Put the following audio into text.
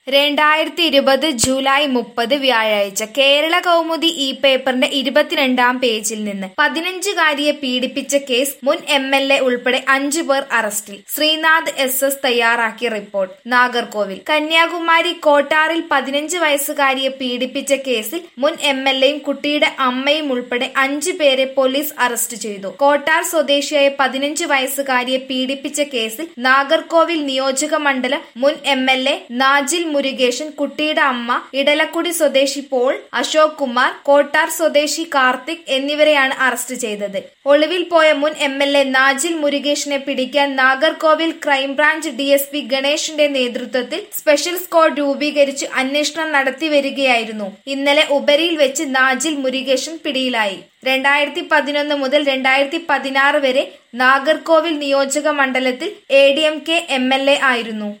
രണ്ടായിരത്തി ഇരുപത് ജൂലൈ മുപ്പത് വ്യാഴാഴ്ച കേരള കൗമുദി ഈ പേപ്പറിന്റെ ഇരുപത്തിരണ്ടാം പേജിൽ നിന്ന് പതിനഞ്ചുകാരിയെ പീഡിപ്പിച്ച കേസ് മുൻ എം എൽ എ ഉൾപ്പെടെ അഞ്ചു പേർ അറസ്റ്റിൽ ശ്രീനാഥ് എസ് എസ് തയ്യാറാക്കിയ റിപ്പോർട്ട് നാഗർകോവിൽ കന്യാകുമാരി കോട്ടാറിൽ പതിനഞ്ച് വയസ്സുകാരിയെ പീഡിപ്പിച്ച കേസിൽ മുൻ എം എൽ എയും കുട്ടിയുടെ അമ്മയും ഉൾപ്പെടെ അഞ്ചു പേരെ പോലീസ് അറസ്റ്റ് ചെയ്തു കോട്ടാർ സ്വദേശിയായ പതിനഞ്ച് വയസ്സുകാരിയെ പീഡിപ്പിച്ച കേസിൽ നാഗർകോവിൽ നിയോജക മണ്ഡലം മുൻ M L A Najil Murugesan കുട്ടിയുടെ അമ്മ ഇടലക്കുടി സ്വദേശി പോൾ അശോക് കുമാർ കോട്ടാർ സ്വദേശി കാർത്തിക് എന്നിവരെയാണ് അറസ്റ്റ് ചെയ്തത് ഒളിവിൽ പോയ മുൻ എം എൽ എ നാജിൽ മുരുകേഷിനെ പിടിക്കാൻ Nagercoil crime branch D S P ഗണേഷിന്റെ നേതൃത്വത്തിൽ സ്പെഷ്യൽ സ്ക്വാഡ് രൂപീകരിച്ച് അന്വേഷണം നടത്തി വരികയായിരുന്നു ഇന്നലെ ഉപരിയിൽ വെച്ച് നാജിൽ മുരുകേശൻ പിടിയിലായി രണ്ടായിരത്തി പതിനൊന്ന് മുതൽ രണ്ടായിരത്തി പതിനാറ് വരെ നാഗർകോവിൽ നിയോജക മണ്ഡലത്തിൽ A D M K M L A ആയിരുന്നു